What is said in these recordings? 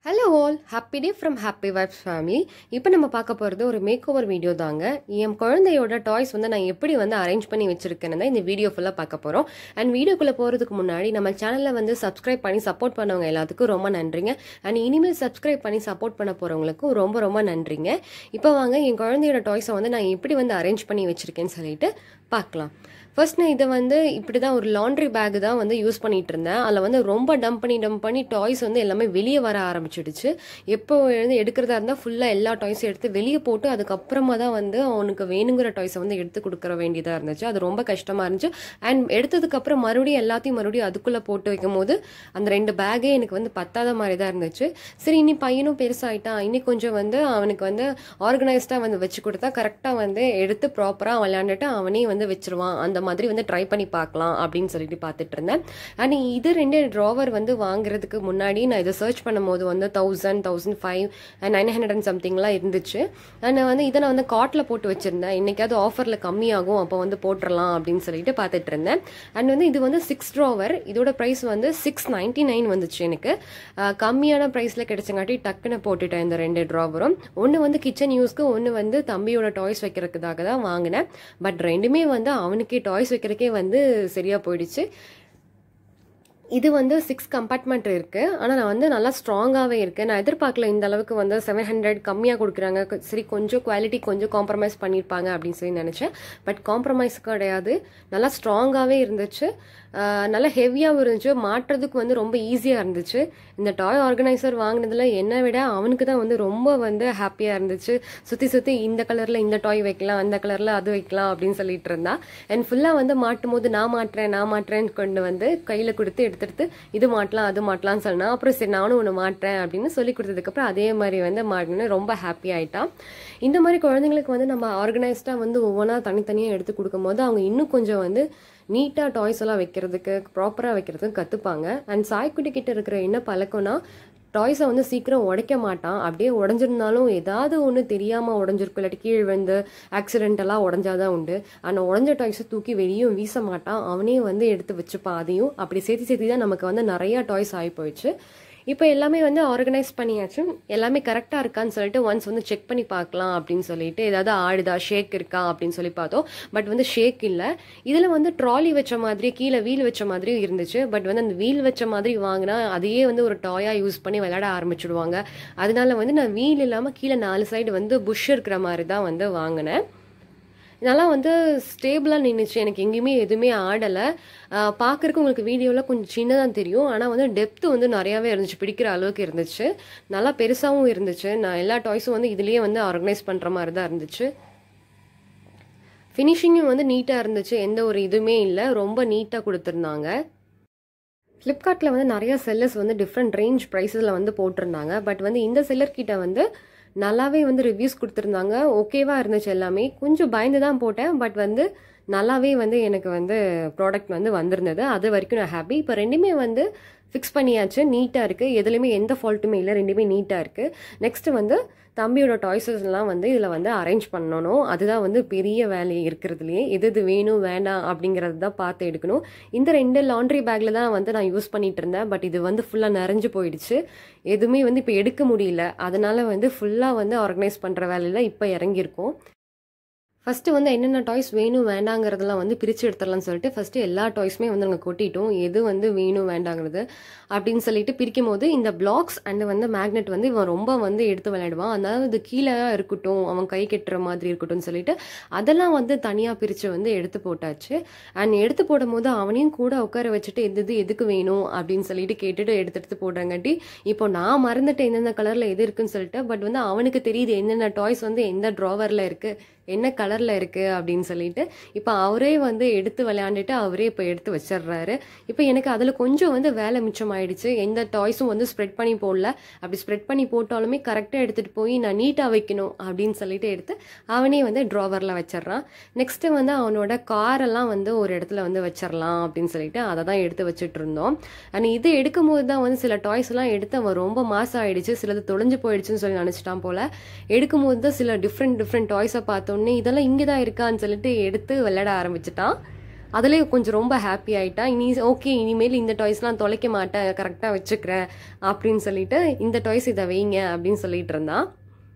hello all happy day from happy vibes family இப்போ நம்ம பார்க்க போகிறது ஒரு மேக் ஓவர் வீடியோ தாங்க என் குழந்தையோட டாய்ஸ் வந்து நான் எப்படி வந்து அரேஞ்ச் பண்ணி வச்சிருக்கேன்னு தான் இந்த வீடியோ ஃபுல்லாக பார்க்க போகிறோம் அண்ட் வீடியோக்குள்ளே போகிறதுக்கு முன்னாடி நம்ம சேனலில் வந்து சப்ஸ்கிரைப் பண்ணி சப்போர்ட் பண்ணவங்க எல்லாத்துக்கும் ரொம்ப நன்றிங்க அண்ட் இனிமேல் சப்ஸ்கிரைப் பண்ணி சப்போர்ட் பண்ண போகிறவங்களுக்கும் ரொம்ப ரொம்ப நன்றிங்க இப்போ வாங்க என் குழந்தையோட டாய்ஸை வந்து நான் எப்படி வந்து அரேஞ்ச் பண்ணி வச்சிருக்கேன்னு சொல்லிட்டு பார்க்கலாம் ஃபர்ஸ்ட் நான் இதை வந்து இப்படி தான் ஒரு லாண்ட்ரி பேக் தான் வந்து யூஸ் பண்ணிட்டு இருந்தேன் அதில் வந்து ரொம்ப டம்ப் பண்ணி டம்ப் பண்ணி டாய்ஸ் வந்து எல்லாமே வெளியே வர ஆரம்பிச்சிடுச்சு எப்போ எழுந்து எடுக்கிறதா இருந்தால் ஃபுல்லாக எல்லா டாய்ஸும் எடுத்து வெளியே போட்டு அதுக்கப்புறமா தான் வந்து அவனுக்கு வேணுங்கிற டாய்ஸை வந்து எடுத்து கொடுக்குற வேண்டியதாக இருந்துச்சு அது ரொம்ப கஷ்டமாக இருந்துச்சு அண்ட் எடுத்ததுக்கப்புறம் மறுபடியும் எல்லாத்தையும் மறுபடியும் அதுக்குள்ளே போட்டு வைக்கும் போது அந்த ரெண்டு பேக்கே எனக்கு வந்து பத்தாத மாதிரி தான் இருந்துச்சு சரி இனி பையனும் பெருசாயிட்டான் இனி கொஞ்சம் வந்து அவனுக்கு வந்து ஆர்கனைஸ்டாக வந்து வச்சு கொடுத்தா கரெக்டாக வந்து எடுத்து ப்ராப்பராக விளையாண்டுட்டு அவனே வந்து வச்சிருவான் அந்த மாதிரி வந்து ட்ரை பண்ணி பார்க்கலாம் அப்படின்னு சொல்லிட்டு பார்த்துட்டு இருந்தேன் அண்ட் இது ரெண்டு ட்ராவர் வந்து வாங்குறதுக்கு முன்னாடி நான் இதை சர்ச் பண்ணும்போது வந்து thousand thousand five nine hundred and சம்திங்லாம் இருந்துச்சு அண்ட் வந்து இதை நான் வந்து காட்டில் போட்டு வச்சிருந்தேன் இன்னைக்காவது ஆஃபரில் கம்மியாகும் அப்போ வந்து போட்டுடலாம் அப்படின்னு சொல்லிட்டு பார்த்துட்டு இருந்தேன் அண்ட் வந்து இது வந்து சிக்ஸ் ட்ராவர் இதோட ப்ரைஸ் வந்து சிக்ஸ் நைன்டி நைன் வந்துச்சு எனக்கு அஹ் கம்மியான ப்ரைஸில் கிடைச்சங்காட்டி டக்குன்னு போட்டுட்டேன் இந்த ரெண்டு ட்ராவரும் ஒன்று வந்து கிச்சன் யூஸ்க்கு ஒன்று வந்து தம்பியோட டாய்ஸ் வைக்கிறதுக்காக தான் வாங்கினேன் பட் ரெண்டுமே வந்து அவனுக்கே டாய்ஸ் வைக்கிறதுக்கே வந்து சரியாக போயிடுச்சு இது வந்து சிக்ஸ் கம்பார்ட்மெண்ட் இருக்குது ஆனால் நான் வந்து நல்லா ஸ்ட்ராங்காகவே இருக்குது நான் எதிர்பார்க்கல இந்த அளவுக்கு வந்து செவன் ஹண்ட்ரட் கம்மியாக கொடுக்குறாங்க கொ- சரி கொஞ்சம் குவாலிட்டி கொஞ்சம் காம்ப்ரமைஸ் பண்ணியிருப்பாங்க அப்படின்னு சொல்லி நினச்சேன் பட் காம்ப்ரமைஸ் கிடையாது நல்லா ஸ்ட்ராங்காகவே இருந்துச்சு ஆஹ் நல்லா ஹெவியாகவும் இருந்துச்சு மாட்டுறதுக்கு வந்து ரொம்ப ஈஸியாக இருந்துச்சு இந்த டாய் ஆர்கனைசர் வாங்கினதுல என்னை விட அவனுக்கு தான் வந்து ரொம்ப வந்து ஹாப்பியாக இருந்துச்சு சுற்றி சுற்றி இந்த கலரில் இந்த டாய் வைக்கலாம் அந்த கலரில் அது வைக்கலாம் அப்படின்னு சொல்லிட்டு இருந்தா அண்ட் ஃபுல்லாக வந்து மாட்டும் போது நான் மாட்டுறேன் நான் மாட்டுறேன்னு கொண்டு வந்து கையில் கொடுத்து எடுத்துட்டு இது மாட்டலாம் அது மாட்டலாம்னு சொன்னா அப்புறம் சரி நானும் ஒன்று மாட்டுறேன் அப்படின்னு சொல்லி கொடுத்ததுக்கப்புறம் அதே மாதிரி வந்து மாட்டினு ரொம்ப ஹாப்பி ஆயிட்டான் இந்த மாதிரி குழந்தைங்களுக்கு வந்து நம்ம ஆர்கனைஸ்டாக வந்து ஒவ்வொன்றா தனித்தனியாக எடுத்து கொடுக்கும்போது அவங்க இன்னும் கொஞ்சம் வந்து நீட்டாக டாய்ஸ் எல்லாம் வைக்கிறதுக்கு ப்ராப்பராக வைக்கிறதுக்கு கற்றுப்பாங்க அண்ட் சாய்க்குட்டி கிட்ட இருக்கிற என்ன பழக்கம்னா டாய்ஸை வந்து சீக்கிரம் உடைக்க மாட்டான் அப்படியே உடஞ்சிருந்தாலும் ஏதாவது ஒன்று தெரியாமல் உடஞ்சிருக்கும் இல்லாட்டி கீழ் வந்து ஆக்சிடென்டெல்லாம் உடஞ்சாதான் உண்டு ஆனால் உடஞ்ச டாய்ஸை தூக்கி வெளியும் வீச மாட்டான் அவனே வந்து எடுத்து வச்சுப்பான் அதையும் அப்படி சேர்த்து சேர்த்து தான் நமக்கு வந்து நிறையா டாய்ஸ் ஆகி போயிடுச்சு இப்போ எல்லாமே வந்து ஆர்கனைஸ் பண்ணியாச்சு எல்லாமே கரெக்டாக இருக்கான்னு சொல்லிட்டு ஒன்ஸ் வந்து செக் பண்ணி பார்க்கலாம் அப்படின்னு சொல்லிட்டு ஏதாவது ஆடுதா ஷேக் இருக்கா அப்படின்னு சொல்லி பார்த்தோம் பட் வந்து ஷேக் இல்லை இதில் வந்து ட்ராலி வச்ச மாதிரி கீழே வீல் வச்ச மாதிரியும் இருந்துச்சு பட் வந்து அந்த வீல் வச்ச மாதிரி வாங்கினா அதையே வந்து ஒரு டாயாக யூஸ் பண்ணி விளையாட ஆரம்பிச்சிடுவாங்க அதனால வந்து நான் வீல் இல்லாமல் கீழே நாலு சைடு வந்து புஷ் இருக்கிற மாதிரி தான் வந்து வாங்கினேன் நல்லா வந்து ஸ்டேபிளாக நின்றுச்சு எனக்கு எங்கேயுமே எதுவுமே ஆடலை பார்க்குறக்கு உங்களுக்கு வீடியோவில் கொஞ்சம் சின்னதாக தெரியும் ஆனால் வந்து டெப்த்து வந்து நிறையாவே இருந்துச்சு பிடிக்கிற அளவுக்கு இருந்துச்சு நல்லா பெருசாகவும் இருந்துச்சு நான் எல்லா டாய்ஸும் வந்து இதுலேயே வந்து ஆர்கனைஸ் பண்ணுற மாதிரி தான் இருந்துச்சு ஃபினிஷிங்கும் வந்து நீட்டாக இருந்துச்சு எந்த ஒரு இதுவுமே இல்லை ரொம்ப நீட்டாக கொடுத்துருந்தாங்க ஃப்ளிப்கார்ட்டில் வந்து நிறைய செல்லர்ஸ் வந்து டிஃப்ரெண்ட் ரேஞ்ச் ப்ரைஸஸில் வந்து போட்டிருந்தாங்க பட் வந்து இந்த செல்லர் கிட்ட வந்து நல்லாவே வந்து ரிவ்யூஸ் கொடுத்துருந்தாங்க ஓகேவா இருந்துச்சு எல்லாமே கொஞ்சம் பயந்து தான் போட்டேன் பட் வந்து நல்லாவே வந்து எனக்கு வந்து ப்ராடக்ட் வந்து வந்திருந்தது அது வரைக்கும் நான் ஹாப்பி இப்போ ரெண்டுமே வந்து ஃபிக்ஸ் பண்ணியாச்சு நீட்டாக இருக்குது எதுலேயுமே எந்த ஃபால்ட்டுமே இல்லை ரெண்டுமே நீட்டாக இருக்குது நெக்ஸ்ட்டு வந்து தம்பியோட டாய்ஸஸ்லாம் வந்து இதில் வந்து அரேஞ்ச் பண்ணணும் அதுதான் வந்து பெரிய வேலை இருக்கிறதுலையே எது எது வேணும் வேண்டாம் அப்படிங்கிறது தான் பார்த்து எடுக்கணும் இந்த ரெண்டு லாண்ட்ரி பேக்கில் தான் வந்து நான் யூஸ் பண்ணிட்டு இருந்தேன் பட் இது வந்து ஃபுல்லாக நிறைஞ்சு போயிடுச்சு எதுவுமே வந்து இப்போ எடுக்க முடியல அதனால வந்து ஃபுல்லாக வந்து ஆர்கனைஸ் பண்ணுற வேலையில் இப்போ இறங்கியிருக்கோம் ஃபஸ்ட்டு வந்து என்னென்ன டாய்ஸ் வேணும் வேண்டாங்கிறதெல்லாம் வந்து பிரித்து எடுத்துடலாம்னு சொல்லிட்டு ஃபஸ்ட்டு எல்லா டாய்ஸுமே வந்து நாங்கள் கொட்டிட்டோம் எது வந்து வேணும் வேண்டாங்கிறது அப்படின்னு சொல்லிட்டு பிரிக்கும் போது இந்த பிளாக்ஸ் அண்ட் வந்து மேக்னெட் வந்து இவன் ரொம்ப வந்து எடுத்து விளையாடுவான் அதனால இது கீழே இருக்கட்டும் அவன் கை கெட்டுற மாதிரி இருக்கட்டும்னு சொல்லிட்டு அதெல்லாம் வந்து தனியாக பிரித்து வந்து எடுத்து போட்டாச்சு அண்ட் எடுத்து போடும்போது அவனையும் கூட உட்கார வச்சுட்டு எது எது எதுக்கு வேணும் அப்படின்னு சொல்லிட்டு கேட்டுட்டு எடுத்து எடுத்து போடுறாங்காட்டி இப்போ நான் மறந்துட்டேன் எந்தெந்த கலரில் எது இருக்குன்னு சொல்லிட்டு பட் வந்து அவனுக்கு தெரியுது என்னென்ன டாய்ஸ் வந்து எந்த ட்ராவரில் இருக்குது என்ன கலரில் இருக்குது அப்படின்னு சொல்லிட்டு இப்போ அவரே வந்து எடுத்து விளையாண்டுட்டு அவரே இப்போ எடுத்து வச்சிடுறாரு இப்போ எனக்கு அதில் கொஞ்சம் வந்து வேலை மிச்சமாயிடுச்சு எந்த டாய்ஸும் வந்து ஸ்ப்ரெட் பண்ணி போடல அப்படி ஸ்ப்ரெட் பண்ணி போட்டாலுமே கரெக்டாக எடுத்துகிட்டு போய் நான் நீட்டாக வைக்கணும் அப்படின்னு சொல்லிட்டு எடுத்து அவனே வந்து ட்ராவரில் வச்சிடுறான் நெக்ஸ்ட்டு வந்து அவனோட காரெல்லாம் வந்து ஒரு இடத்துல வந்து வச்சிடலாம் அப்படின்னு சொல்லிட்டு அதை தான் எடுத்து வச்சுட்டு இருந்தோம் அண்ட் இது எடுக்கும் போது தான் வந்து சில டாய்ஸ் எல்லாம் எடுத்து அவன் ரொம்ப மாசம் ஆயிடுச்சு சிலது தொலைஞ்சு போயிடுச்சுன்னு சொல்லி நினச்சிட்டான் போல எடுக்கும் போது தான் சில டிஃப்ரெண்ட் டிஃப்ரெண்ட் டாய்ஸை பார்த்தோன்னே இதெல்லாம் இங்கே தான் இருக்கான்னு சொல்லிட்டு எடுத்து விளையாட ஆரம்பிச்சிட்டான் அதுலேயே கொஞ்சம் ரொம்ப ஹாப்பி ஆகிட்டா இனி ஓகே இனிமேல் இந்த டாய்ஸ்லாம் தொலைக்க மாட்டேன் கரெக்டாக வச்சுக்கிறேன் அப்படின்னு சொல்லிட்டு இந்த டாய்ஸ் இதை வைங்க அப்படின்னு சொல்லிட்டு இருந்தான்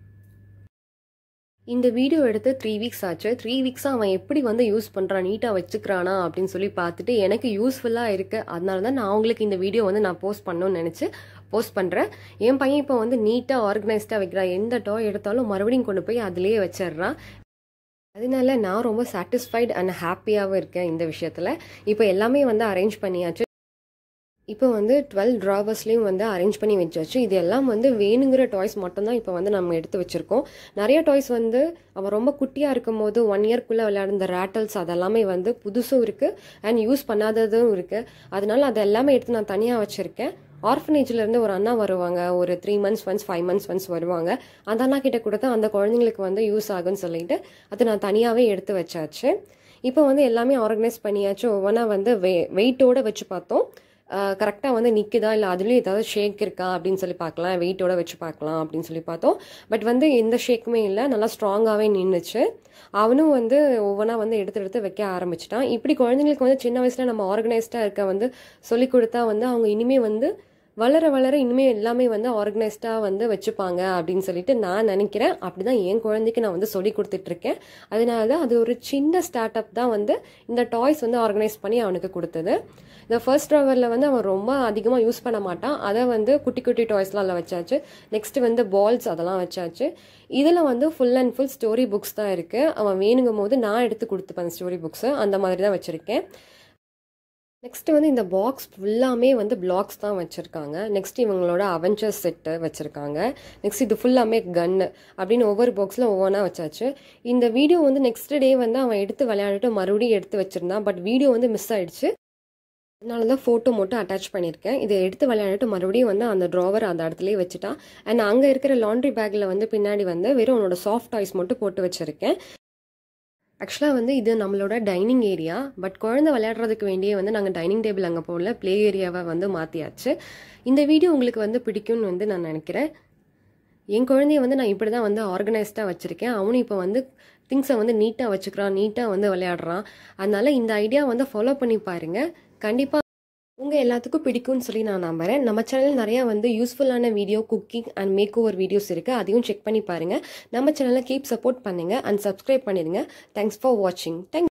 இந்த வீடியோ எடுத்து த்ரீ வீக்ஸ் ஆச்சு த்ரீ வீக்ஸாக அவன் எப்படி வந்து யூஸ் பண்ணுறான் நீட்டாக வச்சுக்கிறானா அப்படின்னு சொல்லி பார்த்துட்டு எனக்கு யூஸ்ஃபுல்லாக இருக்குது அதனால தான் நான் அவங்களுக்கு இந்த வீடியோ வந்து நான் போஸ்ட் பண்ணணும்னு நினச்சி போஸ்ட் பண்ணுறேன் என் பையன் இப்போ வந்து நீட்டாக ஆர்கனைஸ்டாக வைக்கிறான் எந்த டாய் எடுத்தாலும் மறுபடியும் கொண்டு போய் அதுலேயே வச்சிடுறான் அதனால நான் ரொம்ப சாட்டிஸ்ஃபைட் அண்ட் ஹாப்பியாகவும் இருக்கேன் இந்த விஷயத்தில் இப்போ எல்லாமே வந்து அரேஞ்ச் பண்ணியாச்சு இப்போ வந்து டுவெல் ட்ராவர்ஸ்லேயும் வந்து அரேஞ்ச் பண்ணி வச்சாச்சு இது எல்லாம் வந்து வேணுங்கிற டாய்ஸ் மட்டும்தான் இப்போ வந்து நம்ம எடுத்து வச்சுருக்கோம் நிறைய டாய்ஸ் வந்து அவன் ரொம்ப குட்டியாக இருக்கும் போது ஒன் இயர்க்குள்ளே விளையாடுற ரேட்டல்ஸ் அதெல்லாமே வந்து புதுசும் இருக்குது அண்ட் யூஸ் பண்ணாததும் இருக்குது அதனால அது எல்லாமே எடுத்து நான் தனியாக வச்சுருக்கேன் ஆர்ஃபனேஜ்லேருந்து ஒரு அண்ணா வருவாங்க ஒரு three months once five months once வருவாங்க அந்த அண்ணா கிட்ட கொடுத்தா அந்த குழந்தைங்களுக்கு வந்து யூஸ் ஆகும்னு சொல்லிட்டு அதை நான் தனியாகவே எடுத்து வச்சாச்சு இப்போ வந்து எல்லாமே ஆர்கனைஸ் பண்ணியாச்சு ஒவ்வொன்றா வந்து வெ வெயிட்டோடு வச்சு பார்த்தோம் கரெக்டாக வந்து நிற்குதா இல்லை அதுலேயும் ஏதாவது ஷேக் இருக்கா அப்படின்னு சொல்லி பார்க்கலாம் வெயிட்டோட வச்சு பார்க்கலாம் அப்படின்னு சொல்லி பார்த்தோம் பட் வந்து எந்த ஷேக்குமே இல்லை நல்லா ஸ்ட்ராங்காகவே நின்றுச்சு அவனும் வந்து ஒவ்வொன்றா வந்து எடுத்து எடுத்து வைக்க ஆரம்பிச்சிட்டான் இப்படி குழந்தைங்களுக்கு வந்து சின்ன வயசில் நம்ம ஆர்கனைஸ்டாக இருக்க வந்து சொல்லி கொடுத்தா வந்து அவங்க இனிமேல் வந்து வளர வளர இனிமேல் எல்லாமே வந்து ஆர்கனைஸ்டாக வந்து வச்சுப்பாங்க அப்படின்னு சொல்லிட்டு நான் நினைக்கிறேன் அப்படி தான் என் குழந்தைக்கு நான் வந்து சொல்லி கொடுத்துட்ருக்கேன் அதனால தான் அது ஒரு சின்ன ஸ்டார்ட் அப் தான் வந்து இந்த டாய்ஸ் வந்து ஆர்கனைஸ் பண்ணி அவனுக்கு கொடுத்தது இந்த ஃபர்ஸ்ட் ட்ராவரில் வந்து அவன் ரொம்ப அதிகமாக யூஸ் பண்ண மாட்டான் அதை வந்து குட்டி குட்டி டாய்ஸ்லாம் அதில் வச்சாச்சு நெக்ஸ்ட் வந்து பால்ஸ் அதெல்லாம் வச்சாச்சு இதில் வந்து full and full story books தான் இருக்குது அவன் வேணுங்கும் போது நான் எடுத்து கொடுத்துப்பேன் ஸ்டோரி புக்ஸு அந்த மாதிரி தான் வச்சுருக்கேன் நெக்ஸ்ட் வந்து இந்த பாக்ஸ் ஃபுல்லாமே வந்து பிளாக்ஸ் தான் வச்சுருக்காங்க நெக்ஸ்ட் இவங்களோட அவெஞ்சர்ஸ் செட்டு வச்சுருக்காங்க நெக்ஸ்ட் இது ஃபுல்லாமே கன்னு அப்படின்னு ஒவ்வொரு பாக்ஸில் ஒவ்வொன்றா வச்சாச்சு இந்த வீடியோ வந்து நெக்ஸ்ட் டே வந்து அவன் எடுத்து விளையாடிட்டு மறுபடியும் எடுத்து வச்சுருந்தான் பட் வீடியோ வந்து மிஸ் ஆயிடுச்சு அதனால தான் ஃபோட்டோ மட்டும் அட்டாச் பண்ணியிருக்கேன் இதை எடுத்து விளையாடிட்டு மறுபடியும் வந்து அந்த ட்ராவர் அந்த இடத்துலயே வச்சுட்டான் அண்ட் அங்கே இருக்கிற லாண்ட்ரி பேக்கில் வந்து பின்னாடி வந்து வெறும் அவனோட சாஃப்ட் டாய்ஸ் மட்டும் போட்டு வச்சுருக்கேன் ஆக்சுவலாக வந்து இது நம்மளோட டைனிங் ஏரியா பட் குழந்தை விளையாடுறதுக்கு வேண்டியே வந்து நாங்கள் டைனிங் டேபிள் அங்கே போகல ப்ளே ஏரியாவை வந்து மாற்றியாச்சு இந்த வீடியோ உங்களுக்கு வந்து பிடிக்கும்னு வந்து நான் நினைக்கிறேன் என் குழந்தைய வந்து நான் இப்படி தான் வந்து ஆர்கனைஸ்டாக வச்சுருக்கேன் அவனும் இப்போ வந்து திங்ஸை வந்து நீட்டாக வச்சுக்கிறான் நீட்டாக வந்து விளையாடுறான் அதனால இந்த ஐடியா வந்து ஃபாலோ பண்ணி பாருங்கள் கண்டிப்பாக உங்கள் எல்லாத்துக்கும் பிடிக்கும்னு சொல்லி நான் நம்புறேன் நம்ம சேனல் நிறையா வந்து யூஸ்ஃபுல்லான video cooking and makeover videos இருக்குது அதையும் செக் பண்ணி பாருங்கள் நம்ம சேனலை கீப் சப்போர்ட் பண்ணுங்கள் அண்ட் சப்ஸ்கிரைப் பண்ணிடுங்க தேங்க்ஸ் ஃபார் வாட்சிங் தேங்க்